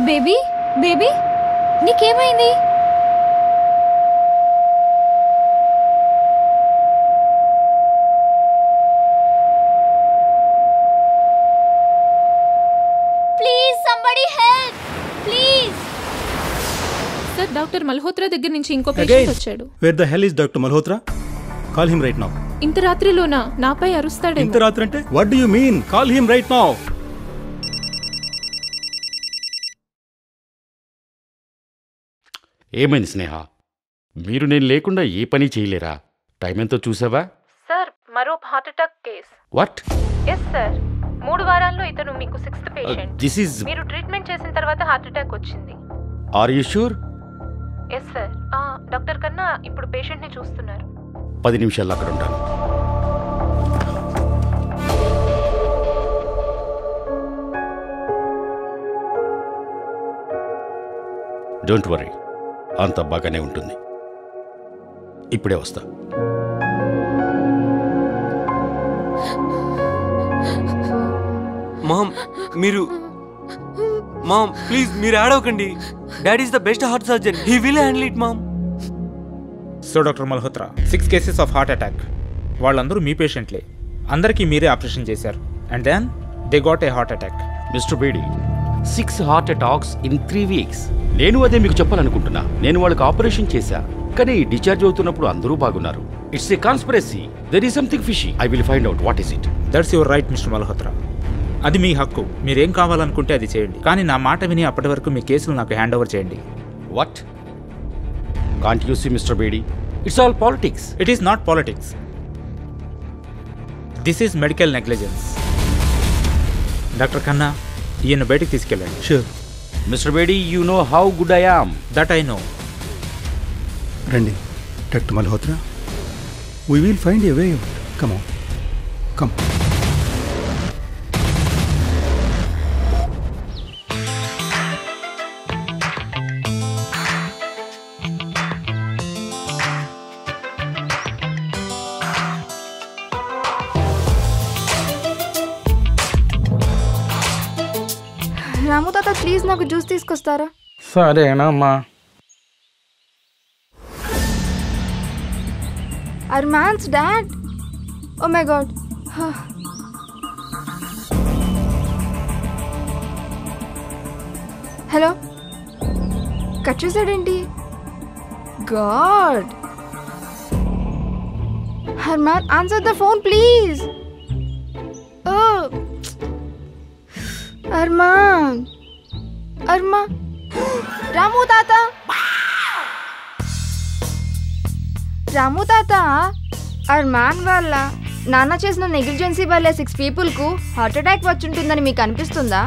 Baby baby నీకేమైంది please somebody help please sir doctor Malhotra దగ్గర నుంచి ఇంకో Again. పేషెంట్ వచ్చాడు where the hell is doctor Malhotra call him right now ఇంత రాత్రిలోనా నాపై అరుస్తాడేమో ఇంత రాత్రి అంటే what do you mean call him right now ఏమైంది స్నేహ మీరు నేను లేకుండా ఏ పని చేయలేరా టైం ఎంతో చూసావా సార్ మరో heart attack case what yes sir మూడు వారాల్లో ఇతను మీకు సిక్స్త్ పేషెంట్ దిస్ ఈజ్ మీరు ట్రీట్మెంట్ చేసిన తర్వాత హార్ట్ అటాక్ వచ్చింది are you sure yes sir doctor కన్నా ఇప్పుడు పేషెంట్ ని చూస్తున్నారు పది నిమిషాల్లో అక్కడ ఉంటాను డోంట్ వరీ అంత బాగానే ఉంటుంది ఇప్పుడే వస్తా మామ్ మీరు మామ్ ప్లీజ్ మీరు ఆడవకండి daddy is the best heart surgeon he will handle it mom so doctor Malhotra six cases of heart attack వాళ్ళందరూ మీ పేషెంట్లే అందరికీ మీరే ఆపరేషన్ చేశారు and then they got a heart attack mister Bedi six heart attacks in three weeks నేను అదే మీకు చెప్పాలనుకుంటున్నా నేను వాళ్ళకి ఆపరేషన్ చేశా కానీ డిశ్చార్జ్ అవుతున్నప్పుడు అందరూ బాగున్నారు it's a conspiracy there is something fishy I will find out what is it that's your right mister Malhotra అది మీ హక్కు మీరేం కావాలనుకుంటే అది చేయండి కానీ నా మాట విని అప్పటి వరకు మీ కేసులు నాకు హ్యాండ్ ఓవర్ చేయండి what can't you see mister Bedi it's all politics it is not politics this is medical negligence doctor Khanna ఈయన బయటికి తీసుకెళ్ళండి sure mister Bedi you know how good I am that I know రండి doctor Malhotra we will find a way come on come Ramu తాత please నాకు juice తీసుకొస్తారా సరేనమ్మా Armaan's dad oh my god hello cut చేశాడేంటి god Armaan answer the phone please oh Armaan Armaan Ramu తాత రాము తాత అర్మాన్ వల్ల నాన్న చేసిన నెగ్లిజెన్సీ వల్ల సిక్స్ పీపుల్కు హార్ట్ అటాక్ వచ్చుంటుందని మీకు అనిపిస్తుందా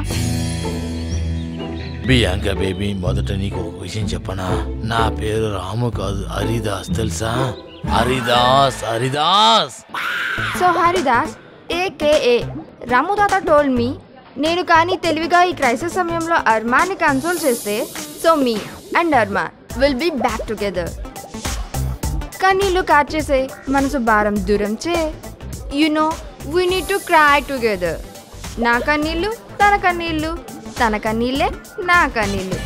బియాంక బేబీ మొదట నీకు ఒక విషయం చెప్పనా నా పేరు రాము కాదు హరిదాస్ తెలుసా హరిదాస్ హరిదాస్ సో హరిదాస్ ఏకేఏ రాము తాత టోల్ మీ నేను కానీ తెలివిగా ఈ క్రైసిస్ సమయంలో అర్మాన్ని కన్సోల్ చేస్తే so me and Armaan will be back together కన్నీళ్ళు కార్చేసే మనసు భారం దూరం చే you know we need to cry together నా కన్నీళ్ళు తన కన్నీళ్ళు తన కన్నీళ్ళే నా కన్నీళ్ళు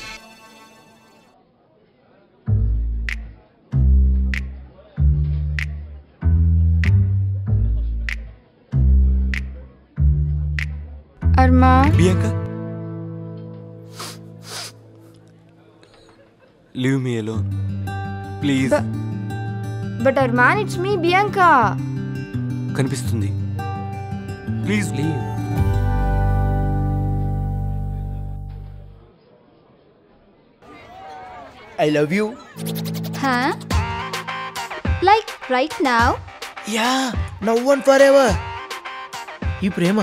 Armaan Bianca leave me alone please but Armaan it's me Bianca కనిపిస్తుంది please leave I love you. Huh? Like right now? Yeah, now and forever. ఈ ప్రేమ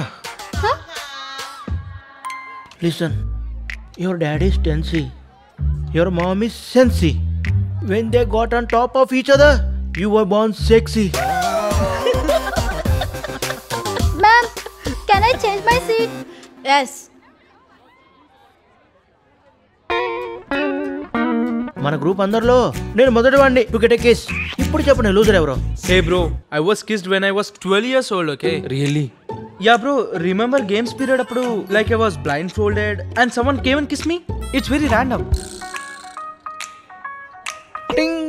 listen your daddy is Tensi. Your mom is Sensi. When they got on top of each other, you were born sexy. Ma'am, can I change my seat? Yes. మన group అందరిలో నేను మొదటి వాడిని to get a case ఇప్పుడు చెప్పండి loser ఎవరో Hey bro, I was kissed when I was 12 years old, okay? Really ya bro remember games period అప్పుడు like I was blindfolded and someone came and kiss me it's very random thing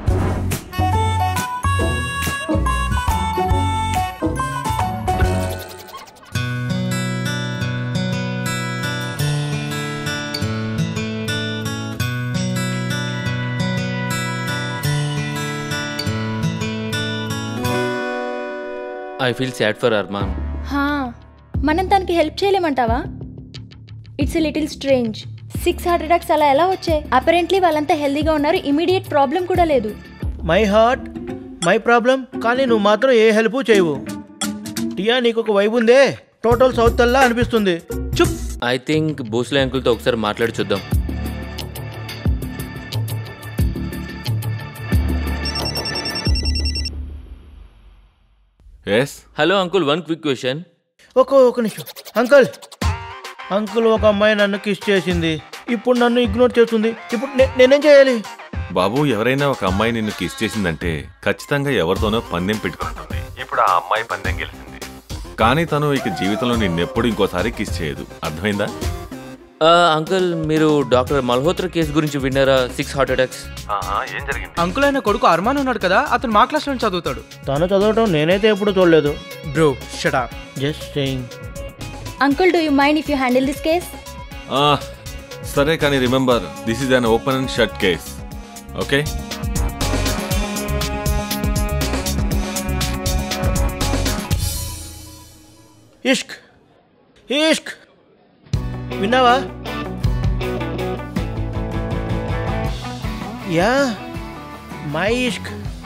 I feel sad for Armaan హా మనం తనకి help చేయలేమంటావా it's a little strange six heart attacks అలా ఎలా వచ్చాయి apparently వాళ్ళంతా హెల్దీగా ఉన్నారు ఇమీడియట్ ప్రాబ్లం కూడా లేదు మై హార్ట్ మై ప్రాబ్లం కానీ నువ్వు మాత్రం ఏ హెల్ప్ చేయవు టియా నీకు ఒక వైబ్ ఉందే టోటల్ సౌత్ అల్లా అనిపిస్తుంది చుప్ ఐ థింక్ భోస్లే అంకుల్తో ఒకసారి మాట్లాడి చూద్దాం yes hello uncle one quick question ఒక ఒక నిమిషం అంకుల్ అంకుల్ ఒక అమ్మాయి నన్ను కిస్ చేసింది ఇప్పుడు నన్ను ఇగ్నోర్ చేస్తుంది ఇప్పుడు నే- నేనేం చేయాలి బాబు ఎవరైనా ఒక అమ్మాయి నిన్ను కిస్ చేసిందంటే ఖచ్చితంగా ఎవరితోనో పందెం పెట్టుకుంటుంది ఇప్పుడు ఆ అమ్మాయి పందెం గెలిచింది కానీ తను ఇక జీవితంలో నిన్నెప్పుడు ఇంకోసారి కిస్ చేయదు అర్థమైందా అంకుల్ మీరు డాక్టర్ మల్హోత్రా కేసు గురించి విన్నారా సిక్స్ హార్ట్ అటాక్స్ ఏం జరిగింది అంకుల్ అయిన కొడుకు అర్మాన్ ఉన్నాడు కదా అతను మా క్లాస్ లో చదువుతాడు తను చదవటం నేనైతే ఎప్పుడు చూడలేదు బ్రో షడా just saying uncle do you mind if you handle this case ఆ, సరే కానీ remember this is an open and shut case okay ఇష్క్ ఇష్క్ విన్నావా యా మై ఇష్క్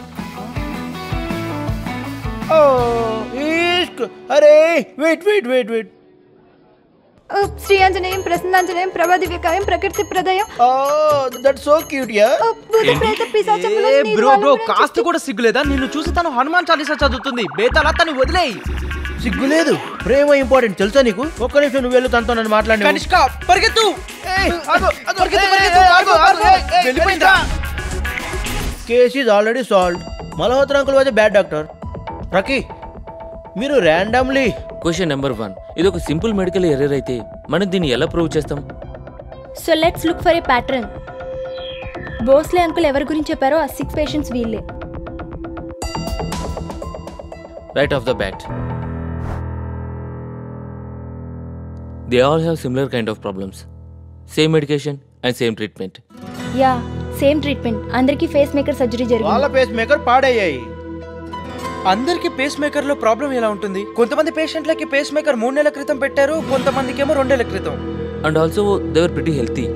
ఓ ఇష్క్ అరే wait wait wait wait Sri ఆంజనేయం ప్రసన్నాంజనేయం ప్రభా దివ్యకాయం ప్రకృతి ప్రదయం oh that so cute ya భూత ప్రేత పిశాచములు ఏ నీరు బ్రో బ్రో వానములను కాస్త కూడా సిగ్గులేదా నిన్ను చూసి తను హనుమాన్ చాలీసా చదువుతుంది బేతాళ తను వదిలేయి సిగ్గులేదు ప్రేమ ఇంపార్టెంట్ తెలుసా నీకు ఒక్క నిమిషం నువ్వు వెళ్ళు తనతో నన్ను మాట్లాడి కనిష్క పరిగెత్తు పరిగెత్తు, పరిగెత్తు, ఆగు, ఆగు, వెళ్ళిపోయిందా? Case is already solve Malhotra uncle was bad doctor Rocky మీరు ర్యాండమ్లీ క్వశ్చన్ నెంబర్ వన్ ఇది ఒక సింపుల్ మెడికల్ ఎర్రర్ అయితే మనం దీన్ని ఎలా ప్రూవ్ చేస్తాం so let's look for a pattern Bhosle uncle ఎవరి గురించి చెప్పారో ఆ సిక్స్ పేషెంట్స్ వీళ్ళే right off the bat they all have similar kind of problems same medication and same treatment ya same treatment అందరికీ ఫేస్ మేకర్ సర్జరీ వాళ్ళ జరిగింది face maker పాడయ్యాయి అందరికి face maker లో ప్రాబ్లం ఎలా ఉంటుంది కొంతమంది పేషెంట్లకి పేస్ మేకర్ మూడు నెలల క్రితం పెట్టారు కొంతమందికి ఏమో రెండేళ్ల క్రితం and also they were pretty healthy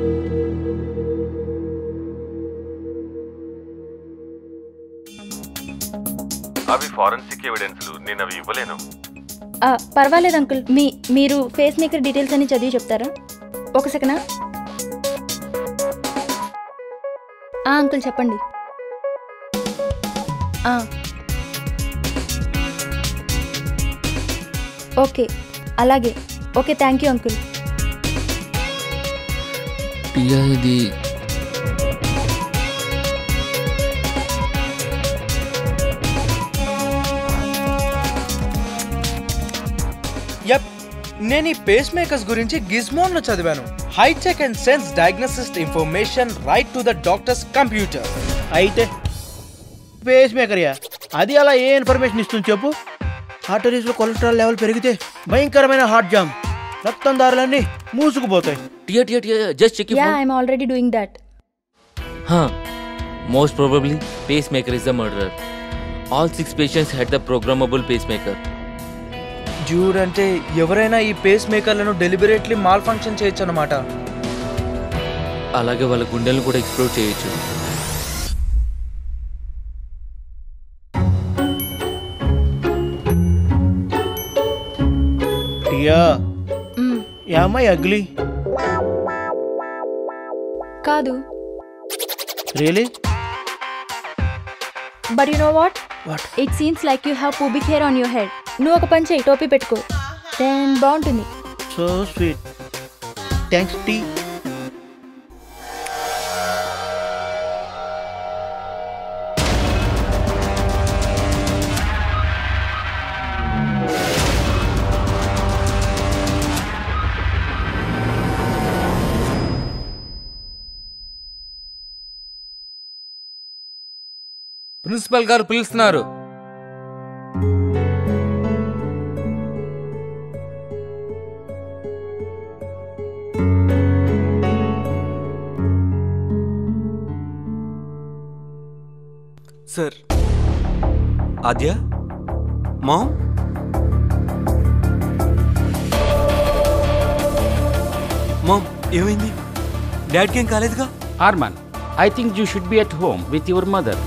అవి ఫారెన్సిక్ ఎవిడెన్స్లు నేను అవి ఇవ్వలేను ఆ, పర్వాలేదు అంకుల్ మీ మీరు ఫేస్ మేకర్ డీటెయిల్స్ అన్ని చదివి చెప్తారా ఒక సెకండా ఆ, అంకుల్ చెప్పండి ఆ. ఓకే అలాగే okay thank you uncle Piya ఇది యప్ నేను ఈ పేస్ మేకర్స్ గురించి గిజ్మోన్ లో చదివాను high tech and sense diagnosis information right to the doctor's computer అయితే పేస్ మేకర్ యా అది అలా ఏ ఇన్ఫర్మేషన్ ఇస్తుంది చెప్పు ఆర్టరీస్లో కొలెస్ట్రాల్ లెవెల్ పెరిగితే భయంకరమైన హార్ట్ జామ్ రక్తం దారులన్నీ మూసుకుపోతాయి Tia Tia Tia just check ya I'm already doing that most probably pacemaker is the murderer all six patients had the programmable pacemaker dude అంటే ఎవరైనా ఈ పేస్ మేకర్లను డెలిబరేట్లీ మాల్ ఫంక్షన్ చేయొచ్చు అనమాట అలాగే వాళ్ళ గుండెలను కూడా ఎక్స్ప్లోర్ చేయొచ్చు టియా యామై అగ్లీ కాదు really but you know what What? It seems like you have pubic hair on your head నువ్వు ఒక పని చేయి టోపీ పెట్టుకో దెన్ బాగుంటుంది సో స్వీట్ థ్యాంక్స్ టీ ప్రిన్సిపల్ గారు పిలుస్తున్నారు సార్ ఆద్య మామ్ మామ్ ఏమైంది డాడ్కి ఏం కాలేదుగా Armaan I think you should be at home with your mother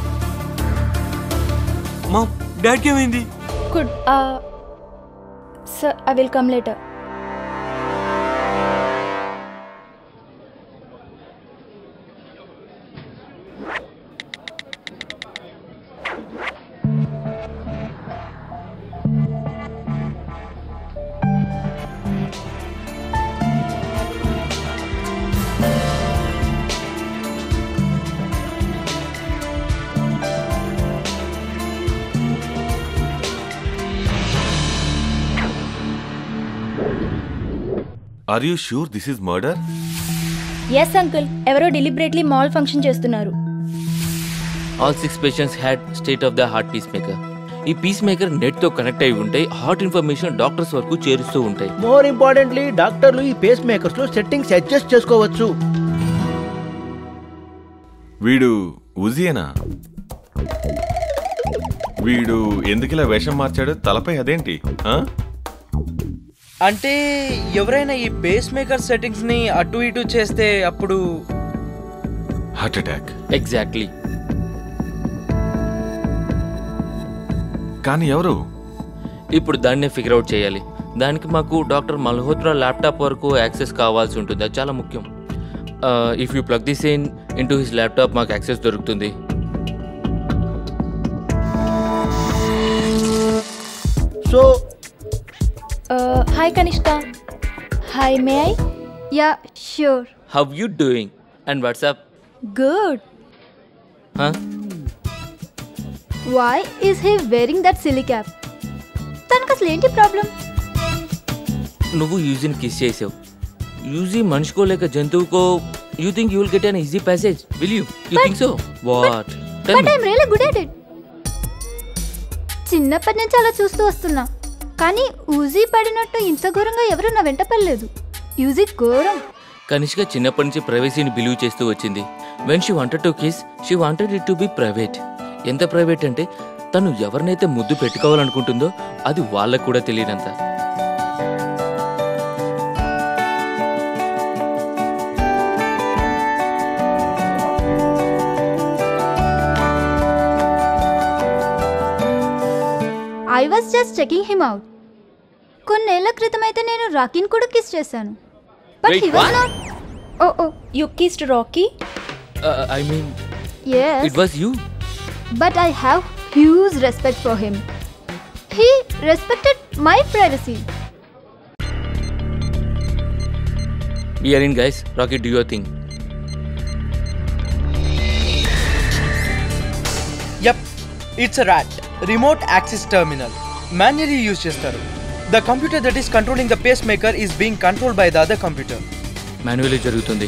mom డాడ్కి ఏమైంది good sir I will come later are you sure this is murder yes uncle ఎవరో డెలిబరేట్లీ మాల్ ఫంక్షన్ చేస్తున్నారు all six patients had state of the art pacemaker ఈ pacemaker net తో connect అయి ఉంటాయి heart information doctors వరకు చేరుస్తూ ఉంటాయి more importantly డాక్టర్లు ఈ పేస్ మేకర్స్ లో సెట్టింగ్స్ అడ్జస్ట్ చేసుకోవచ్చు వీడు ఉజియేనా వీడు ఎందుకిలా వేషం మార్చాడు తలపై అదేంటి ఆ? అంటే ఎవరైనా ఈ పేస్ మేకర్ సెట్టింగ్స్ ని అటు ఇటు చేస్తే అప్పుడు హార్ట్ అటాక్ ఎగ్జాక్ట్లీ కానీ ఎవరు ఇప్పుడు దాన్నే ఫిగర్ అవుట్ చేయాలి దానికి మాకు డాక్టర్ మల్హోత్రా ల్యాప్టాప్ వరకు యాక్సెస్ కావాల్సి ఉంటుంది అది చాలా ముఖ్యం if you plug this in into his laptop మాకు యాక్సెస్ దొరుకుతుంది so hi Kanishka hi may I ya sure how you doing and what's up good why is he wearing that silly cap తనకు అసలు ఏంటి ప్రాబ్లం నువ్వు యూజీని కిస్ చేసావు యూజీ మనిషికో లేక జంతువుకో you think you will get an easy passage will you you think so what but I'm really good at it చిన్నప్పటి నుంచి అలా చూస్తూ వస్తున్నా కానీ ఊజీ పడినట్టు ఇంత ఘోరంగా ఎవరు నా వెంట పడలేదు యూజీ ఘోరం కనిష్క చిన్నప్పటి నుంచి ప్రైవసీని బిలీవ్ చేస్తూ వచ్చింది when she wanted to kiss she wanted it to be private ఎంత ప్రైవేట్ అంటే తను ఎవరినైతే ముద్దు పెట్టుకోవాలనుకుంటుందో అది వాళ్ళకు కూడా తెలియనంత I was just checking him out కొన్నేళ్ల క్రితం అయితే నేను రాకీని కూడా కిస్ చేశాను but Wait, he was what? Not oh oh you kissed Rocky I mean yes it was you but I have huge respect for him. He respected my privacy. బిఆర్ in guys rocket do your thing yup it's RAT remote access terminal manually use చేస్తారు the computer that is controlling the pacemaker is being controlled by the other computer manually జరుగుతుంది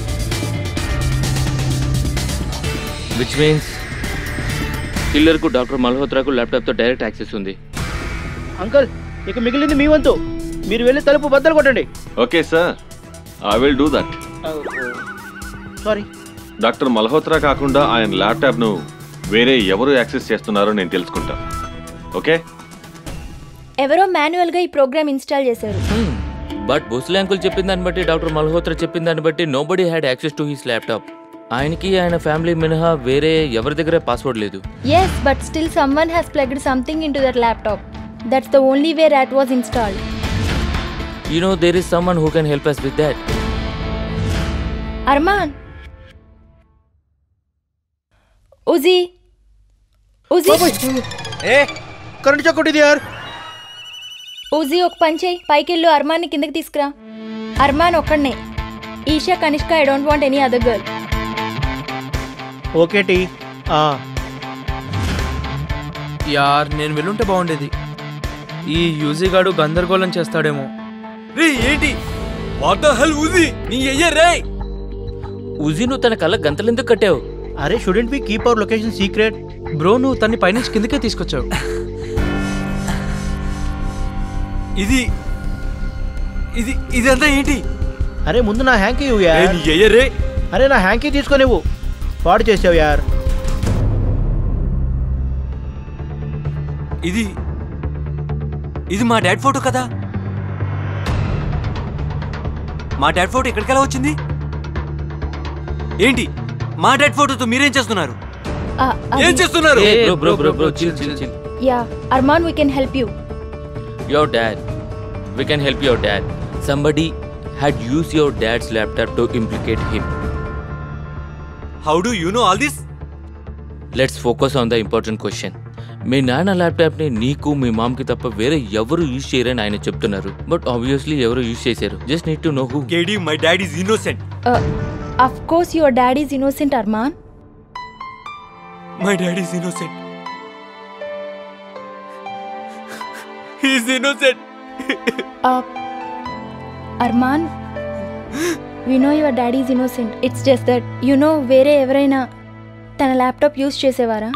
which means కిల్లర్కు doctor మల్హోత్రాకు ల్యాప్టాప్తో direct access ఉంది uncle ఇక మిగిలింది మీ వంతు మీరు వెళ్ళి తలుపు బద్దలు కొట్టండి okay sir I will do that sorry doctor Malhotra కాకుండా ఆయన ల్యాప్టాప్ను వేరే ఎవరు యాక్సెస్ చేస్తున్నారో నేను తెలుసుకుంటా ఓకే ఎవరో మాన్యువల్గా ఈ ప్రోగ్రామ్ ఇన్స్టాల్ చేశారు బట్ భోస్లే అంకుల్ చెప్పిన దాన్ని బట్టి డాక్టర్ మల్హోత్రా చెప్పిన దాన్ని బట్టి nobody had access to his laptop ఆయనకి ఆయన ఫ్యామిలీ మినహా వేరే ఎవరి దగ్గర పాస్వర్డ్ లేదు yes but still someone has plugged something in to that laptop that's the only way rat was installed you know there is someone who can help us with that Armaan Uzi Uzi ఏ current చక్కొట్టిది యార్ ఉజీ ఒక పని చేయి పైకెళ్ళు అర్మాన్ని కిందకి తీసుకురా అర్మాన్ ఒక్కడనే Isha Kanishka I don't want any other girl okay టీ యార్ నేను వెళ్ళుంటే బాగుండేది ఈ యూజీ గాడు గందరగోళం చేస్తాడేమో రే ఏంటి వాట్ ద హెల్ ఊది నీ అయ్యే రే ఉజీ నువ్వు తన కళ్ళ గంతలెందుకు కట్టావు అరే shouldn't be keep our location secret bro నువ్వు తన్ని పైనుంచి కిందకే తీసుకొచ్చావు ఇది ఇది ఇదంతా ఏంటి అరే ముందు నా హ్యాంకీ ఇవ్వు ఏ, యార్ నీ ఎయ్యరే అరే నా హ్యాంకీ తీసుకొని ఇవ్వు పాడు చేసావు యార్ ఇది ఇది మా డాడ్ ఫోటో కదా మా డాడ్ ఫోటో ఎక్కడికెలా వచ్చింది ఏంటి మా డాడ్ ఫోటోతో మీరేం చేస్తున్నారు ఏం చేస్తున్నారు bro bro bro bro chill chill chill yeah Armaan we can help you Your dad. We can help your dad. Somebody had used your dad's laptop to implicate him. How do you know all this let's focus on the important question మీ నాన్న ల్యాప్టాప్ని నీకు మీ మామ్కి తప్ప వేరే ఎవరు use చేయరని ఆయన చెప్తున్నారు బట్ ఆబ్వియస్లీ ఎవరు యూజ్ చేశారు just need to know who కేడి my dad is innocent of course your dad is innocent Armaan my dad is innocent he's innocent Armaan we know your daddy is innocent it's just that you know వేరే ఎవరైనా తన laptop use చేసేవారా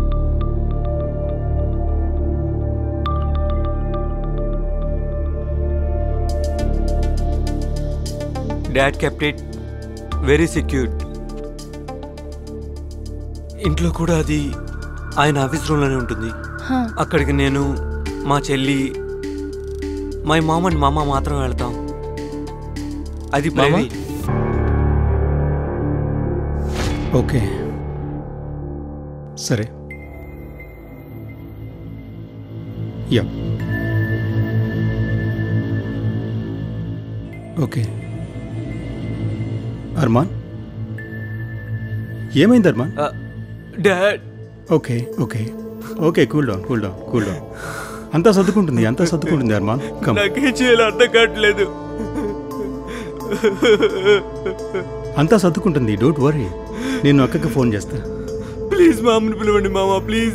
dad kept it very secured ఇంట్లో కూడా అది ఆయన office రూమ్లోనే ఉంటుంది Huh. అక్కడికి నేను మా చెల్లి మై మామ్ అండ్ మామ మాత్రం వెళ్తాం అది మామ? ప్రైవేట్ ఓకే సరే యా ఓకే అర్మాన్ ఏమైంది Armaan dad okay okay okay cool down cool down cool down అంతా సర్దుకుంటుంది అంతా సర్దుకుంటుంది అర్మాన్ కమ్ నాకేం చేయాలో అర్థం కావట్లేదు అంతా సర్దుకుంటుంది డోంట్ వరీ నేను అక్కకి ఫోన్ చేస్తా ప్లీజ్ మామని పిలవండి మామ ప్లీజ్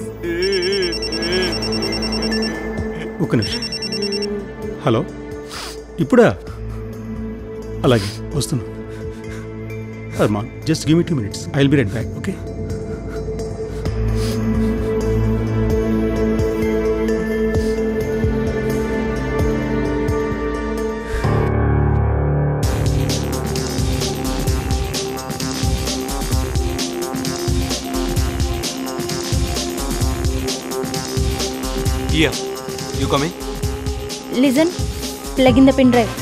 ఒక నిమిషం హలో ఇప్పుడా అలాగే వస్తున్నా Armaan just give me two minutes I will be right back okay Yeah. You coming? Listen plug in the pen drive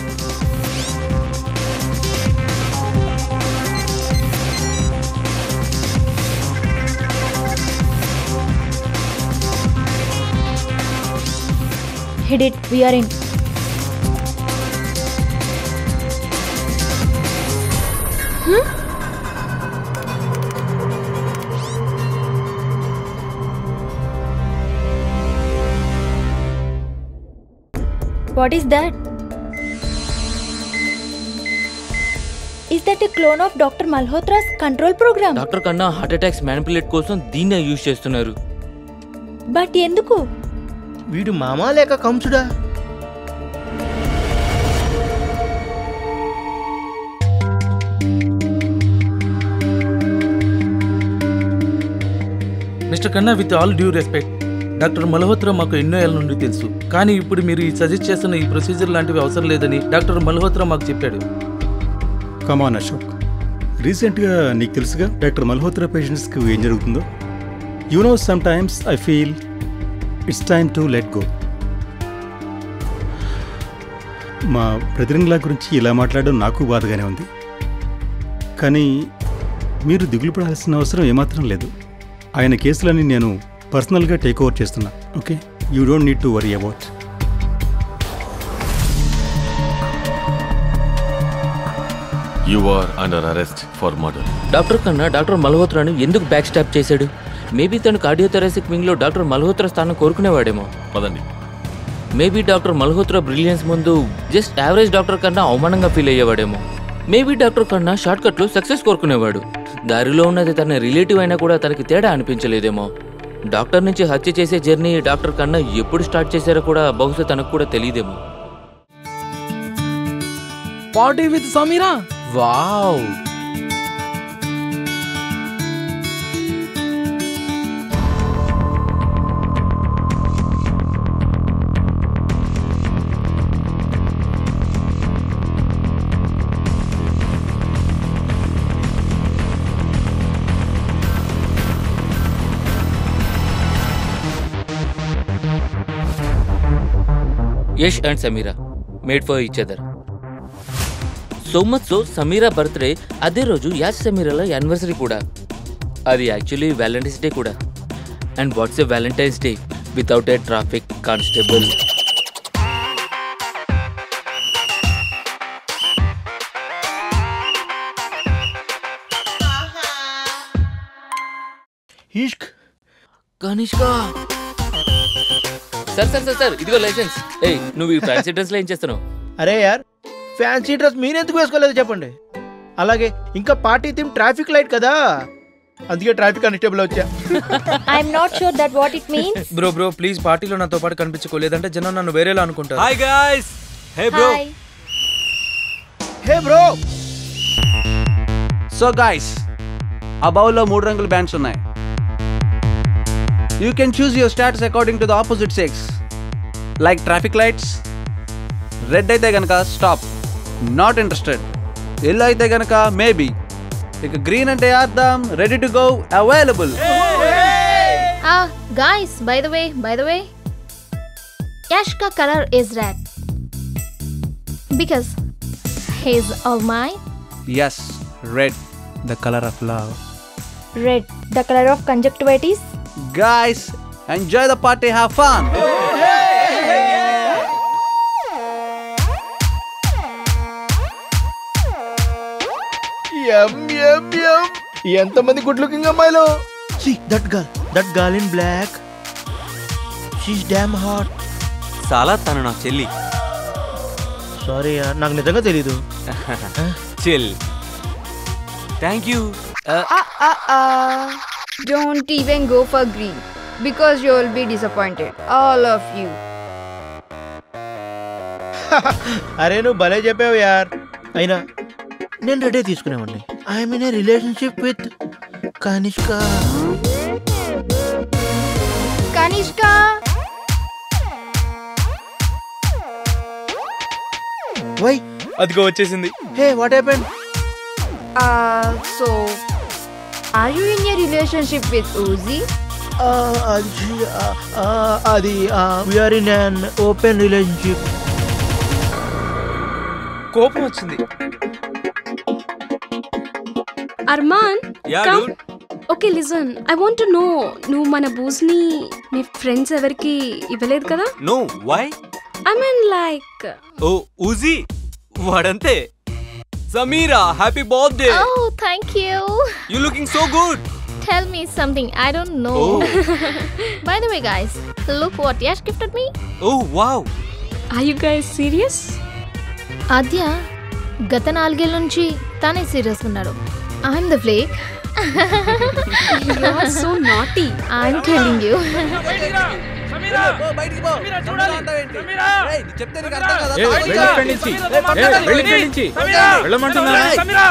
Hit it. We are in. What is that? Is that a clone of Dr. Malhotra's control program? Doctor Kanna heart attacks manipulate కోసం దీన్నే use చేస్తున్నారు but ఎందుకు వీడు మామా లేక కంసుడా mister Kanna with all due respect doctor Malhotra మాకు ఎన్నో ఏళ్ళ నుండి తెలుసు కానీ ఇప్పుడు మీరు ఈ సజెస్ట్ చేస్తున్న ఈ ప్రొసీజర్ లాంటివి అవసరం లేదని డాక్టర్ మల్హోత్రా మాకు చెప్పాడు కమాన్ అశోక్ రీసెంట్గా నీకు తెలుసుగా డాక్టర్ మల్హోత్రా పేషెంట్స్కి ఏం జరుగుతుందో you know sometimes I feel it's time to let go మా ప్రతినిధుల గురించి ఇలా మాట్లాడడం నాకు బాధగానే ఉంది కానీ మీరు దిగులు పడాల్సిన అవసరం ఏమాత్రం లేదు ఆయన కేసులని నేను పర్సనల్గా టేక్ ఓవర్ చేస్తున్నా okay you don't need to worry about you are under arrest for murder doctor Kanna doctor మల్హోత్రాను ఎందుకు బ్యాక్ స్టాప్ చేశాడు మేబీ తను కార్డియోథెరాసిక్ వింగ్లో డాక్టర్ మల్హోత్రా స్థానం కోరుకునేవాడేమో పదండి మేబీ డాక్టర్ మల్హోత్రా బ్రిలియన్స్ ముందు జస్ట్ యావరేజ్ డాక్టర్ కన్నా అవమానంగా ఫీల్ అయ్యేవాడేమో మేబీ డాక్టర్ కన్నా షార్ట్ కట్లో సక్సెస్ కోరుకునేవాడు దారిలో ఉన్నది తన రిలేటివ్ అయినా కూడా తనకి తేడా అనిపించలేదేమో డాక్టర్ నుంచి హత్య చేసే జర్నీ డాక్టర్ కన్నా ఎప్పుడు స్టార్ట్ చేశారో కూడా బహుశా తనకు కూడా తెలియదేమో party with Sameera wow Yash and Sameera made for each other so much so Sameera birthday అదే రోజు యాష్ సమీరాల యానివర్సరీ కూడా అది యాక్చువల్లీ వ్యాలంటైన్స్ డే కూడా and what's a Valentine's Day without a traffic constable ఇష్క్ Kanishka sir sir sir sir ఇదిగో లైసెన్స్ ఏయ్ నువ్వు ఈ ఫ్యాన్సీ డ్రెస్లో ఏం చేస్తున్నావు అరే యార్ ఫ్యాన్సీ డ్రెస్ మీరెందుకు వేసుకోలేదు చెప్పండి అలాగే ఇంకా పార్టీ థీమ్ ట్రాఫిక్ లైట్ కదా అందుకే ట్రాఫిక్ కానిస్టేబుల్ వచ్చా I'm not sure that what it means bro bro please పార్టీలో నాతో పాటు కనిపించుకో లేదంటే జనం నన్ను వేరేలా అనుకుంటారు hi guys hey bro hey bro so guys ఆ బౌల్లో మూడు రంగుల బ్యాండ్స్ ఉన్నాయి you can choose your status according to the opposite sex like traffic lights red అయితే కనుక స్టాప్ నాట్ ఇంట్రెస్టెడ్ ఎల్లో అయితే కనుక మేబీ ఇక గ్రీన్ అంటే అర్థం ready to go available Ah, guys, by the way, by the way, Yash ka color is red. Because he's all mine. Yes red the colour of love red the colour of conjunctivitis guys enjoy the party have fun ఎం ఎం ఎం ఎంతమంది good looking అమ్మాయిలు see that girl that girl in black she's damn hot చాలా తను నా చెల్లి sorry నాకు నిజంగా తెలీదు chill thank you Don't even go for green because you will be disappointed. All of you. అరే నువ్వు భలే చెప్పావు యార్ అయినా నేను రెడీ తీసుకునేవాడిని I'm in a relationship with Kanishka Kanishka! Why అదిగో వచ్చేసింది hey what happen Uh, so, are you in a relationship with Uzi? అది uh, uh, అది we're in an open relationship కోపం వచ్చింది Armaan Yeah, come. dude. Okay listen I want to know నువ్వు మన బూస్ని మీ ఫ్రెండ్స్ ఎవరికి ఇవ్వలేదు కదా no why I mean like oh Uzi వాడంతే Sameera happy birthday Oh, thank you. You looking so good Tell me something I don't know. By the way, guys, look what Yash gifted me. Oh wow are you guys serious Aadya గత నాలుగేళ్ళ నుంచి తానే serious ఉన్నాడు I'm the flake so naughty I'm telling you ఏ, వెళ్ళి ఇక్కడి నుంచి. ఏ, వెళ్ళి ఇక్కడి నుంచి. వెళ్ళమంటున్నానా?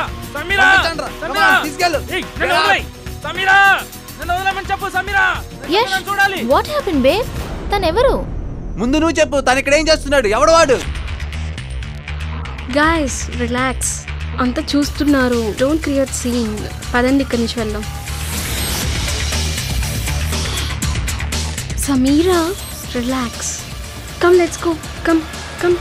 యష్ వాట్ హ్యాపెన్ బేబ్ తను ఎవరు ముందు నువ్వు చెప్పు తను ఇక్కడ ఏం చేస్తున్నాడు ఎవడు వాడు గాయస్ రిలాక్స్ అంతా చూస్తున్నారు డోంట్ క్రియేట్ సీన్ పదండి ఇక్కడి నుంచి వెళ్దాం Sameera relax come let's go come come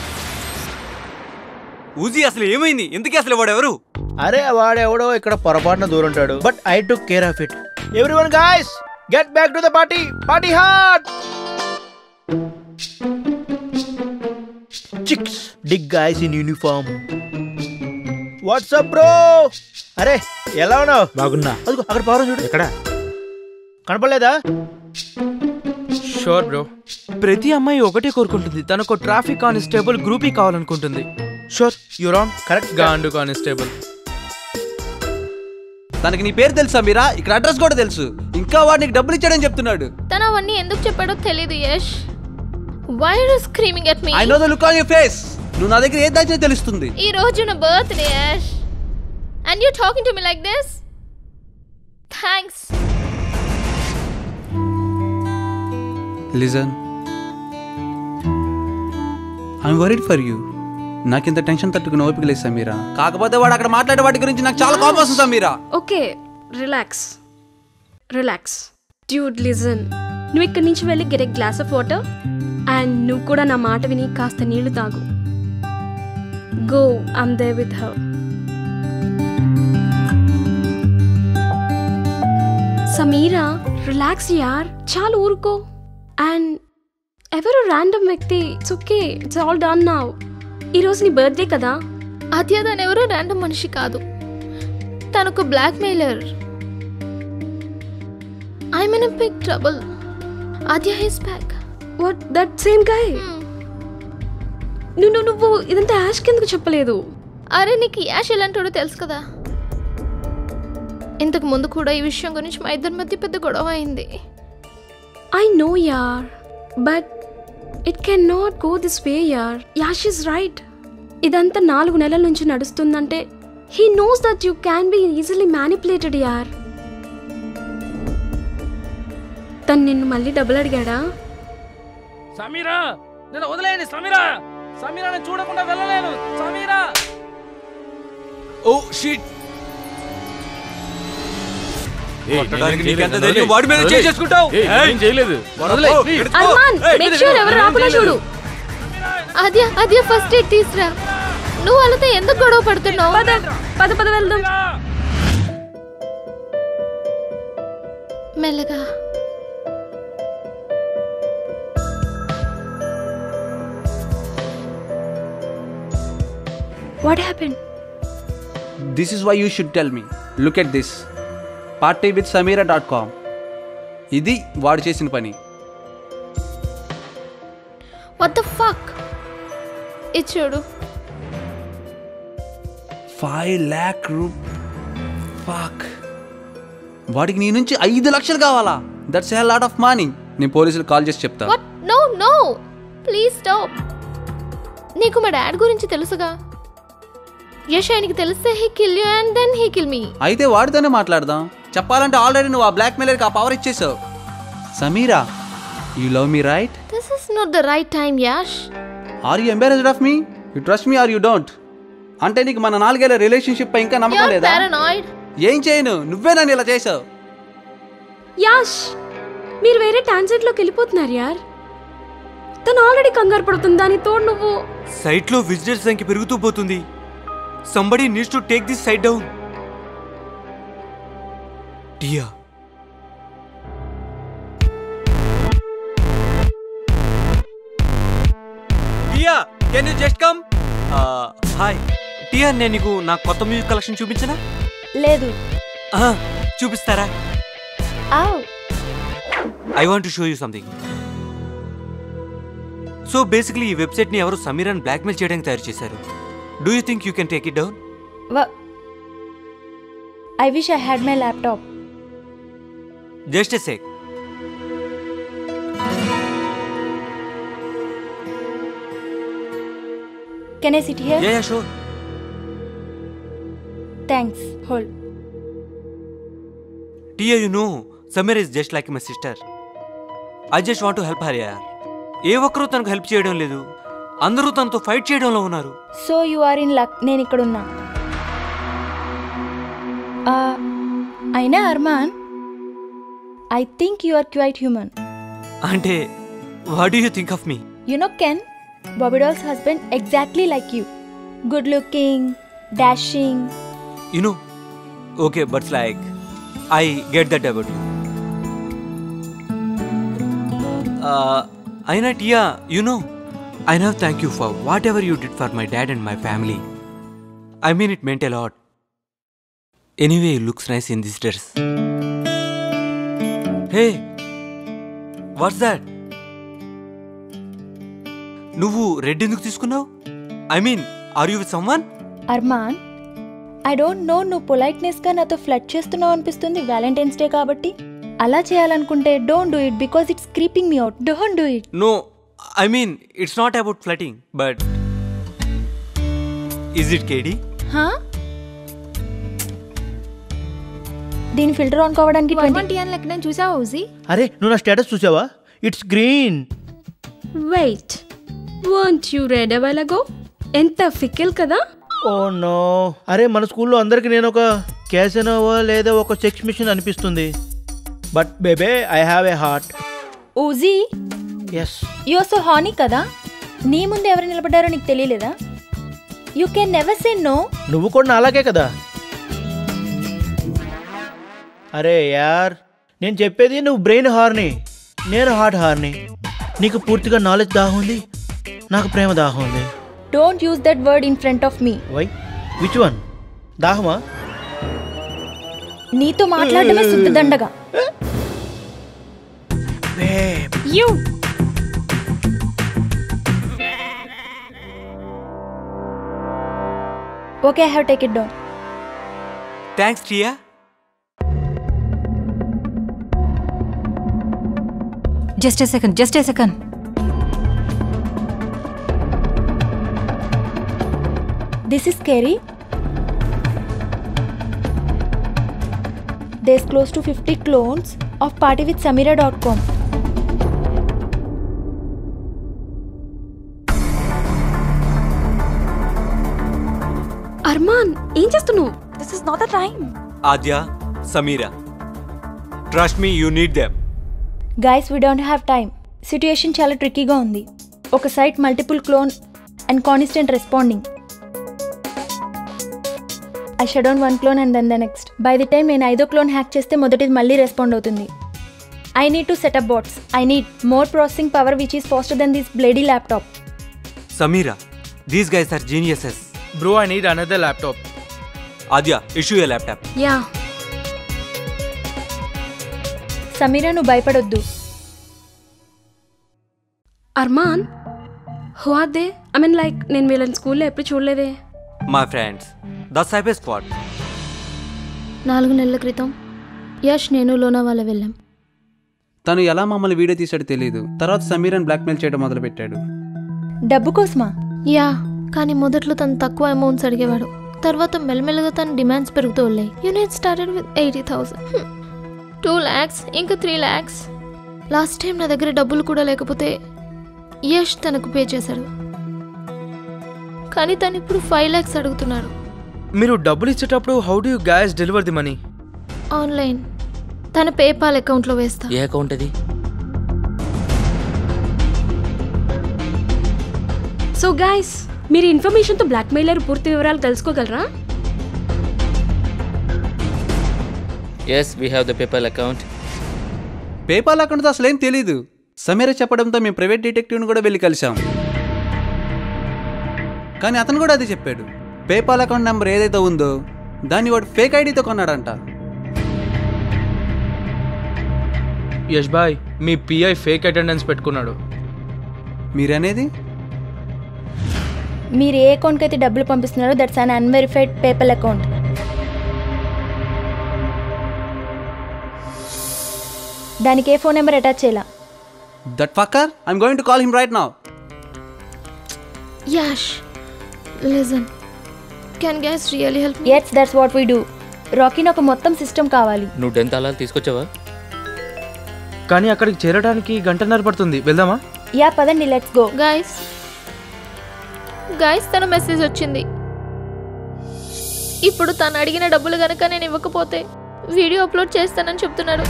Uzi అసలు ఏమైంది ఎందుకే అసలు వాడెవరు అరే వాడెవడో ఇక్కడ పొరపాటున దూరుంటాడు but I took care of it everyone guys get back to the party party hard chicks dig guys in uniform what's up bro అరే ఎలా ఉన్నావు బాగున్నా అదిగో అక్కడ పవర్ చూడు ఎక్కడ కనపడలేదా షూర్ బ్రో ప్రతి అమ్మాయి ఒకటే కోరుకుంటుంది తనకు ట్రాఫిక్ కానిస్టేబుల్ గ్రూపీ కావాలనుకుంటుంది షూర్ యూర్ ఆన్ కరెక్ట్ గాండు కానిస్టేబుల్ తనకి నీ పేరు తెలుసా మీరా ఇక్కడ అడ్రస్ కూడా తెలుసు ఇంకా వాడు నీకు డబ్బులు ఇచ్చాడని చెప్తున్నాడు తను అవన్నీ ఎందుకు చెప్పాడో తెలియదు Yash why are screaming at me I know the look on your face నువ్వు నా దగ్గర ఏ దాచినా తెలుస్తుంది ఈ రోజు నా birthday Yash and you talking to me like this thanks listen I'm worried for you నాకు ఇంత టెన్షన్ తట్టుకుని ఓపిక లేదు సమీరా కాకపోతే వాడు అక్కడ మాట్లాడే వాటి గురించి నాకు చాలా కోపం వస్తుంది Sameera okay relax relax dude listen నువ్వు ఇక్కడి నుంచి వెళ్ళి get glass of water and నువ్వు కూడా నా మాట విని కాస్త నీళ్లు తాగు go I'm there with her Sameera relax యార్ చాలు ఊరుకో అండ్ ఎవరు ర్యాండమ్ వ్యక్తి okay it's all done now ఈరోజు నీ బర్త్డే కదా ఆద్య తను ఎవరో ర్యాండమ్ మనిషి కాదు తనొక blackmailer I mean big trouble Aadya he's back what that same guy నువ్వు నువ్వు ఇదంతా యాష్కి ఎందుకు చెప్పలేదు అరే నీకు యాష్ ఎలాంటోడో తెలుసు కదా ఇంతకు ముందు కూడా ఈ విషయం గురించి మా ఇద్దరి మధ్య పెద్ద గొడవ అయింది ఐ నో యార్ but it can not go this way యార్ యాష్ ఇస్ రైట్ ఇదంతా నాలుగు నెలల నుంచి నడుస్తుందంటే he knows that you can be easily manipulated యార్ తను నిన్ను మళ్ళీ డబ్బులు అడిగాడా సమీరా నేను వదిలేయండి సమీరా సమీరా నేను చూడకుండా వెళ్ళలేను సమీరా ఓ షిట్ కొట్టడానికి నీకెంత ధైర్యం? వాడి మీద చేయి చేసుకుంటావు ఏయ్! చేయలేదు వదిలే, please. అర్మాన్ ఏయ్, మేక్ షూర్ ఎవరు రాకుండా చూడు ఆద్య ఆద్య ఫస్ట్ ఎయిడ్ తీసురా నువ్వు వాళ్ళతో ఎందుకు గొడవ పడుతున్నావు పద పద వెళ్దాం మెల్లగా what happen this is why you should tell me look at this party with Sameera dot com ఇది వాడు చేసిన పని వాట్ ద ఫక్ ఇది చూడు ఫైవ్ ల్యాక్ రూ ఫాక్ వాడికి నీ నుంచి ఐదు లక్షలు కావాలా that's a lot of money నేను పోలీసులు కాల్ చేసి చెప్తా what no no please stop నీకు మా డాడ్ గురించి తెలుసుగా యష్ ఆయనకి తెలిస్తే he kill you and then he kill me అయితే వాడితోనే మాట్లాడదాం చెప్పాలంటే ఆల్రెడీ నువ్వు ఆ బ్లాక్ మెయిలర్కి ఆ పవర్ ఇచ్చేసావు Sameera you love me right this is not the right time Yash are you embarrassed of me you trust me are you don't అంటే నీకు మన నాలుగేళ్ల రిలేషన్షిప్ పై ఇంకా నమ్మకం యూర్ లేదా పారానాయిడ్ ఏం చేయను నువ్వే నన్ను ఇలా చేసావు యాష్ మీరు వేరే టాన్సెట్లోకి వెళ్ళిపోతున్నారు యార్ తను ఆల్రెడీ కంగారు పడుతుంది దాని తోడు నువ్వు సైట్ లో విజిటర్స్ సంఖ్య పెరుగుతూ పోతుంది somebody needs to take this site down Tia Tia can you just come hi Tia నేను నీకు నా కొత్త మ్యూజిక్ కలెక్షన్ చూపించనా లేదు ఆహా, చూపిస్తారా ఆవ్ I want show you something so basically ఈ వెబ్సైట్ని ఎవరు సమీరాన్ బ్లాక్మెయిల్ చేయడానికి తయారు చేశారు do you think you can take it down I wish I had my laptop just a sec can I sit here yeah sure thanks hold Tia you know Sameer is just like my sister I just want help her యార్ ఏ ఒక్కరూ తనకు help చేయడం లేదు అందరూ తనతో fight చేయడంలో ఉన్నారు so you are in luck నేను ఇక్కడున్నా ఆ, అయినా Armaan I think you are quite human అంటే what do you think of me you know can Barbie doll's husband exactly like you good looking dashing you know okay buts like I get that about you అయినా Tia you know I now thank you for whatever you did for my dad and my family I mean it meant a lot anyway looks nice in this dress hey what's that నువ్వు red ఎందుకు తీసుకున్నావు I mean are you with someone Armaan I don't know నువ్వు పొలైట్నెస్గా నాతో flood చేస్తున్నావు అనిపిస్తుంది Valentine's day కాబట్టి అలా చేయాలనుకుంటే don't do it because it's creeping me out don't do it No, I mean, it's not about flirting, but. Is it KD? హా దీని ఫిల్టర్ ఆన్ కావడానికి ట్వంటీ అని లెక్క నేను చూసావా ఉజీ అరే నువ్వు నా స్టేటస్ చూసావా it's green wait want you red అవైలగో ఎంత ఫికిల్ కదా ఓ నో అరే మన స్కూల్లో అందరికి నేను ఒక క్యాసెనోవా లేదా ఒక సెక్స్ మిషన్ అనిపిస్తుంది but babe I have a heart ఓజీ yes you are so honey కదా నీ ముందు ఎవరు నిలబడ్డారో నీకు తెలియలేదా you can never say no నువ్వు కూడా నా అలాగే కదా అరే యార్ నేను చెప్పేది నువ్వు బ్రెయిన్ హార్ని నేను హార్ట్ హార్ని నీకు పూర్తిగా నాలెడ్జ్ దాహం ఉంది నాకు ప్రేమ దాహం ఉంది don't use that word in front of me why which one దాహమా నీతో మాట్లాడటమే శుద్ధ దండగా you okay I have take it down thanks టియా just a second just a second This is scary. There's close to 50 clones of partywithsamira.com. Armaan ఏం చేస్తున్నావు this is not the time Aadya Sameera trust me you need them guys we don't have time situation చాలా ట్రిక్కీగా ఉంది ఒక site multiple clone and constant responding I shut down one clone and then the next by the time నేను ఐదో clone hack చేస్తే మొదటిది మళ్ళీ respond అవుతుంది I need to setup bots I need more processing power which is faster then this bloody laptop Sameera these guys are geniuses bro I need another laptop Aadya issue a laptop yeah Sameera నువ్వు భయపడొద్దు Armaan who are they I mean like నేను వీళ్ళని స్కూల్లో ఎప్పుడు చూడలేదే my friends the cyber squad నాలుగు నెలల క్రితం యష్ నేను లోనావాల వెళ్ళాం తను ఎలా మమ్మల్ని వీడియో తీసాడో తెలియదు తర్వాత సమీరన్ బ్లాక్మెయిల్ చేయడం మొదలుపెట్టాడు డబ్బు కోసమా యా కానీ మొదట్లో తను తక్కువ అమౌంట్స్ అడిగేవాడు తర్వాత మెల్లమెల్లగా తన డిమాండ్స్ పెరుగుతూ ఉన్నాయి unit started with eighty thousand two lakhs ఇంకా త్రీ ల్యాక్స్ లాస్ట్ టైం నా దగ్గర డబ్బులు కూడా లేకపోతే యష్ తనకు పే చేశాడు కానీ తను ఇప్పుడు ఫైవ్ ల్యాక్స్ అడుగుతున్నాడు మీరు డబ్బులు ఇచ్చేటప్పుడు how do you guys deliver the money online తన పేపాల్ అకౌంట్లో వేస్తా ఏ అకౌంట్ అది సో గైస్ మీరు ఇన్ఫర్మేషన్తో బ్లాక్మెయిలర్ పూర్తి వివరాలు తెలుసుకోగలరా yes we have the PayPal account PayPal అకౌంట్తో అసలు ఏం తెలీదు సమీర చెప్పడంతో మేము ప్రైవేట్ డిటెక్టివ్ని కూడా వెళ్ళి కలిసాం కానీ అతను కూడా అదే చెప్పాడు పేపాల్ అకౌంట్ నెంబర్ ఏదైతే ఉందో దాన్ని వాడు ఫేక్ ఐడితో కొన్నాడంట యష్ బాయ్ మీ పిఐ ఫేక్ అటెండెన్స్ పెట్టుకున్నాడు మీరనేది మీరు ఏ అకౌంట్కి అయితే డబ్బులు పంపిస్తున్నారో that's an unverified PayPal account దానికి ఏ ఫోన్ నెంబర్ అటాచ్ చేయాల that fucker I'm going to call him right now Yash listen can guys really help it's that's what we do రాకీని ఒక మొత్తం సిస్టమ్ కావాలి నువ్వు డెన్ తాళాలు తీసుకొచ్చావా కానీ అక్కడికి చేరడానికి గంటన్నర పడుతుంది వెళ్దామా యా పదండి లెట్స్ గో గైస్ గైస్ తన మెసేజ్ వచ్చింది ఇప్పుడు తను అడిగిన డబ్బులు గనక నేను ఇవ్వకపోతే వీడియో అప్లోడ్ చేస్తానని చెప్తున్నాడు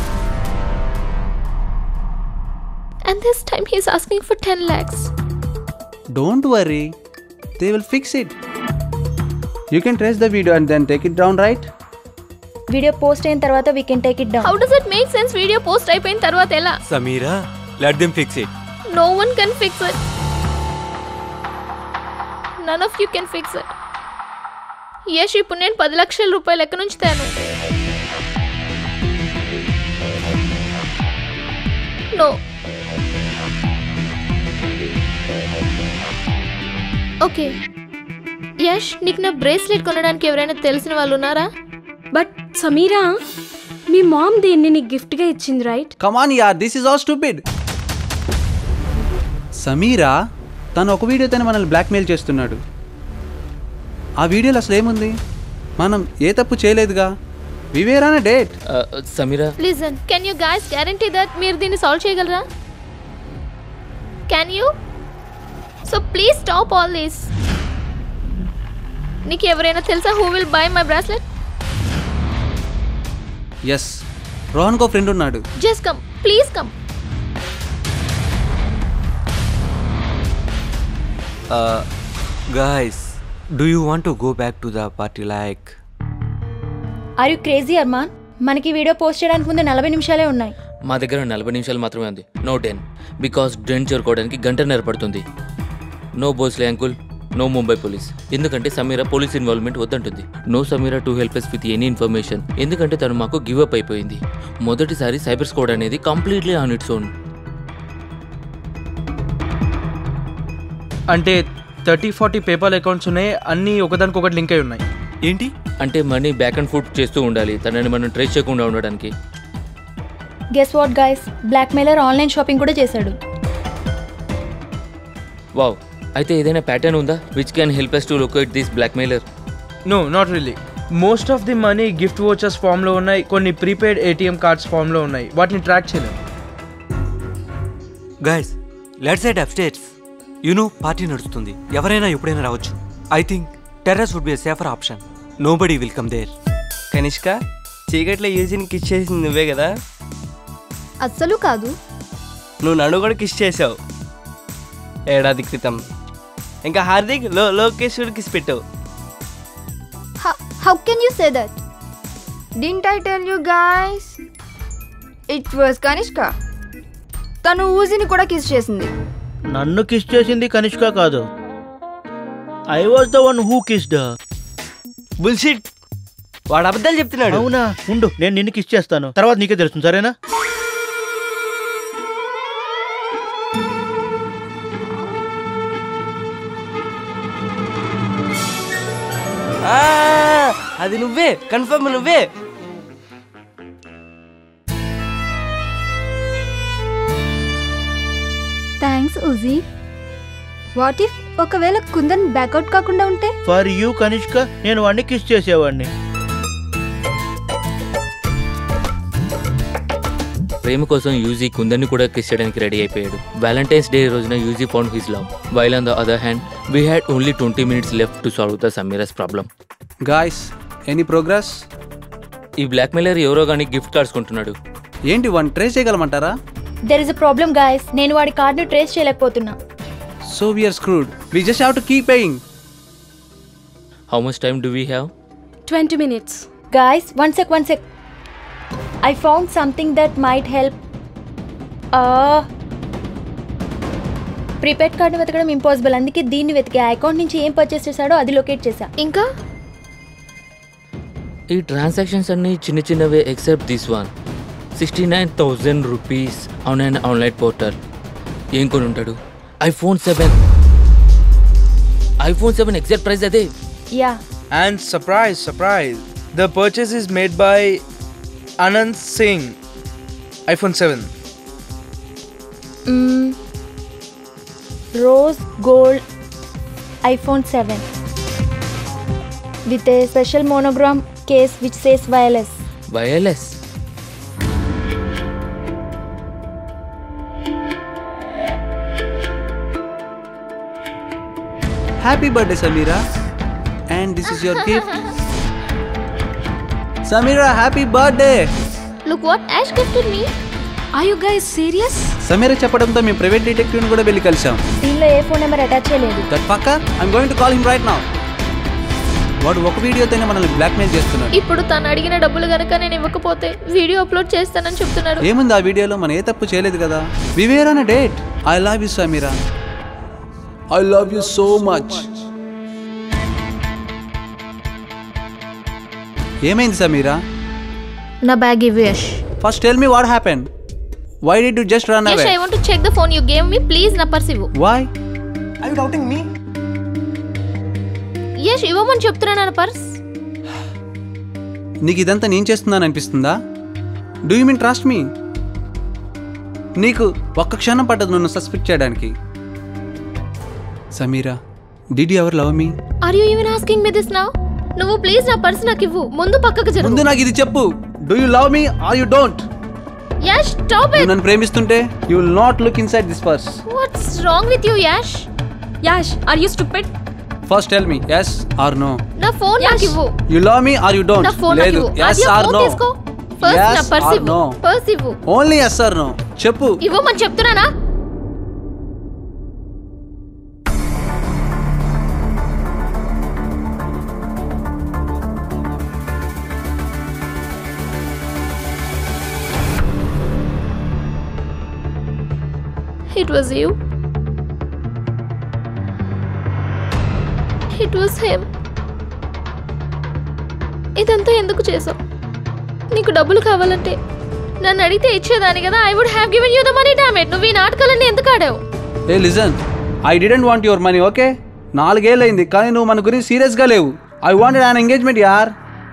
and this time he's asking for ten lakhs don't worry they will fix it you can trace the video and then take it down right video post అయిన తర్వాత we can take it down how does it make sense video post అయిపోయిన తర్వాత ఎలా Sameera let them fix it no one can fix it none of you can fix it Yash ఇప్పుడు నేను పది లక్షల రూపాయలు ఎక్కడి నుంచి తేను నో ఓకే యష్ నీకు నా బ్రేస్లెట్ కొనడానికి ఎవరైనా తెలిసిన వాళ్ళు ఉన్నారా బట్ సమీరా మీ మామ్ దీన్ని నీకు గిఫ్ట్గా ఇచ్చింది రైట్ కమాన్ యార్ this is all stupid Sameera తను ఒక వీడియోతోనే మనల్ని బ్లాక్మెయిల్ చేస్తున్నాడు ఆ వీడియోలో అసలు ఏముంది మనం ఏ తప్పు చేయలేదుగా we were on a date Sameera listen can you guys guarantee that మీరు దీన్ని సాల్వ్ చేయగలరా can you so please stop all these నీకు ఎవరైనా తెలుసా who will buy my bracelet yes రోహన్కో ఫ్రెండ్ ఉన్నాడు just come please come guys do you want to go back to the party like are you crazy Armaan మనకి video post చేయడానికి ముందు నలభై నిమిషాలే ఉన్నాయి మా దగ్గర నలభై నిమిషాలు మాత్రమే ఉంది నో టెన్ బికాస్ డ్రెన్ చేరుకోవడానికి గంటన్నర పడుతుంది no Bhosle uncle no Mumbai police ఎందుకంటే సమీరా పోలీస్ ఇన్వాల్వ్మెంట్ వద్దంటుంది no Sameera to help us with any information ఎందుకంటే తను మాకు గివ్ అప్ అయిపోయింది మొదటిసారి సైబర్ స్కోడ్ అనేది కంప్లీట్లీ ఆన్ ఇట్స్ ఓన్ అంటే థర్టీ ఫార్టీ పేపాల్ అకౌంట్స్ ఉన్నాయి అన్నీ ఒకదానికొకటి లింక్ అయి ఉన్నాయి ఏంటి అంటే మనీ బ్యాక్ అండ్ ఫుట్ చేస్తూ ఉండాలి తనని మనం ట్రేస్ చేయకుండా ఉండడానికి guess what guys blackmailer online shopping కూడా చేశాడు వావ్ అయితే ఏదైనా ప్యాటర్న్ ఉందా which can help us to locate this blackmailer no not really most of the money gift vouchers ఫామ్లో ఉన్నాయి కొన్ని ప్రీపెయిడ్ ఏటీఎం కార్డ్స్ ఫామ్లో ఉన్నాయి వాటిని ట్రాక్ చేయలేము guys let's head upstairs you know party నడుస్తుంది ఎవరైనా ఎప్పుడైనా రావచ్చు I think terrace would be safer option nobody will come there Kanishka చీకట్లో యూజిని కిస్ చేసింది నువ్వే కదా అస్సలు కాదు నువ్వు నన్ను కూడా కిస్ చేసావు ఏడాది క్రితం ఇంకా హార్దిక్ లో లోకేశ్వర్ కిస్ పెట్టావు how can you say that didn't I tell you guys it was Kanishka తను ఊజిని కూడా కిస్ చేసింది నన్ను కిస్ చేసింది కనిష్క కాదు I was the one who kissed bullshit వాడు అబద్ధాలు చెప్తున్నాడు అవునా ఉండు నేను నిన్ను కిస్ చేస్తాను తర్వాత నీకే తెలుస్తుంది సరేనా ఆ, అది నువ్వే కన్ఫర్మ్ నువ్వే థ్యాంక్స్ ఉజీ వాట్ ఇఫ్ ఒకవేళ కుందన్ బ్యాకౌట్ కాకుండా ఉంటే ఫర్ యూ కనిష్క నేను వాడిని కిస్ చేసేవాడిని ప్రేమ కోసం యూజీ కుందన్ని కూడా కిస్ చేయడానికి రెడీ అయిపోయాడు వ్యాలంటైన్స్ డే రోజున Yuji found his love while on the other hand we had only twenty minutes left to solve the Sameera's problem guys any progress ఈ బ్లాక్ మెయిలర్ ఎవరో కానీ గిఫ్ట్ కార్డ్స్ కొంటున్నాడు ఏంటి one trace చేయగలమంటారా there is a problem guys నేను వాడి కార్డ్ను trace చేయలేకపోతున్నా so we're screwed we just have to keep paying how much time do we have twenty minutes guys one sec one sec I found something that might help prepaid card వెతకడం impossible అందుకే దీన్ని వెతికి ఆ account నుంచి ఏం purchase చేశాడో అది locate చేశా ఇంకా ఈ ట్రాన్సాక్షన్స్ అన్ని చిన్న చిన్నవే except this one sixty nine thousand rupees on and online portal ఏం కొని ఉంటాడు iPhone seven iPhone seven exact price అదే yeah And surprise, surprise, the purchase is made by Anand Singh, iPhone 7. Rose gold iPhone seven with a special monogram case which says wireless wireless happy birthday Sameera and this is your gift Sameera happy birthday look what Yash gifted me are you guys serious Sameera చెప్పడంతో మేము private డిటెక్టివ్ని కూడా వెళ్ళి కలిసాం దీనిలో ఏ phone number attach చేయలేదు that fucker I'm going to call him right now వాడు ఒక వీడియోతోనే మనల్ని బ్లాక్మెయిల్ చేస్తున్నాడు ఇప్పుడు తను అడిగిన డబ్బులు గనక నేను ఇవ్వకపోతే వీడియో అప్లోడ్ చేస్తానని చెప్తున్నాడు ఏముంది ఆ వీడియోలో మనం ఏ తప్పు చేయలేదు కదా we were on date I love you Sameera I love you so much ఏమైంది సమీరా నా బ్యాగ్ ఇవ్వు Yash first tell me what happen why did you just run Yash away I want to check the phone you gave me please నా purse ఇవ్వు why I doubting me Yash ఇవ్వమని చెప్తున్నాను నా purse నీకు ఇదంతా నేను చేస్తున్నాను అనిపిస్తుందా do you mean trust me నీకు ఒక్క క్షణం పట్టదు నన్ను సస్పెక్ట్ చేయడానికి Sameera did you ever love me are you even asking me this now నువ్వు ప్లీజ్ నా పర్స్ నాకు ఇవ్వు ముందు పక్కకు జరుగు ముందు నాకు ఇది చెప్పు do you love me are you don't Yash stop నువ్వు ఇట్ నన్ను ప్రేమిస్తుంటే you will not look inside this purse what's wrong with you Yash Yash are you stupid first tell me yes or no నా ఫోన్ నాకు ఇవ్వు you love me are you నా don't phone నాకు లేదు ఇవ్వు ఎస్ అది ఆ ఆర్ ఫోన్ నో తీసుకో ఫస్ట్ నా Yes పర్స్ or ఇవ్వు no? పర్స్ ఇవ్వు ఓన్లీ ఎస్ ఆర్ నో చెప్పు ఇవ్వమని చెప్తున్నానా it was you it was him ఇదంతా ఎందుకు చేసావు నీకు డబ్బులు కావాలంటే నన్ను అడిగితే ఇచ్చేదాని కదా I would have given you the money damn it నువ్వు ఈ నాటకాలన్నీ ఎందుకు ఆడావు ఏ listen I didn't want your money okay నాలుగేళ్ళైంది కానీ నువ్వు మన గురించి సీరియస్గా లేవు ఐ వాంటెడ్ అన్ ఎంగేజ్మెంట్ యార్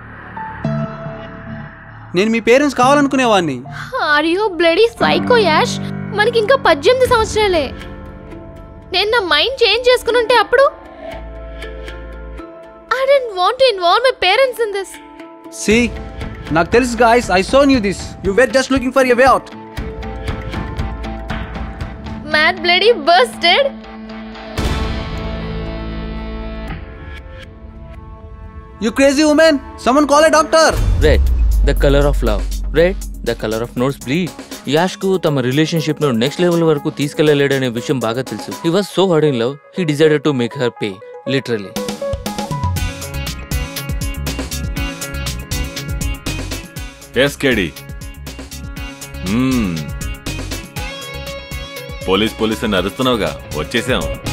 నేను మీ పేరెంట్స్ కావాలనుకునేవాడిని are you bloody psycho Yash మనకి ఇంకా పద్దెనిమిది సంవత్సరాలే నేను నా మైండ్ చేంజ్ చేసుకుని ఉంటే అప్పుడు I don't want to involve my parents in this see నాకు తెలుసు guys I shown you this you were just looking for your way out mad bloody బర్స్టెడ్ you crazy women someone call a doctor red the colour of love red the colour of notes bleed యాష్కు తమ relationship ను next level వరకు తీసుకెళ్లలేడనే విషయం బాగా తెలుసు he was so hard in love he decided to make her pay literally ఎస్ కేడి hmm. Police police అని అరుస్తున్నావుగా వచ్చేసాం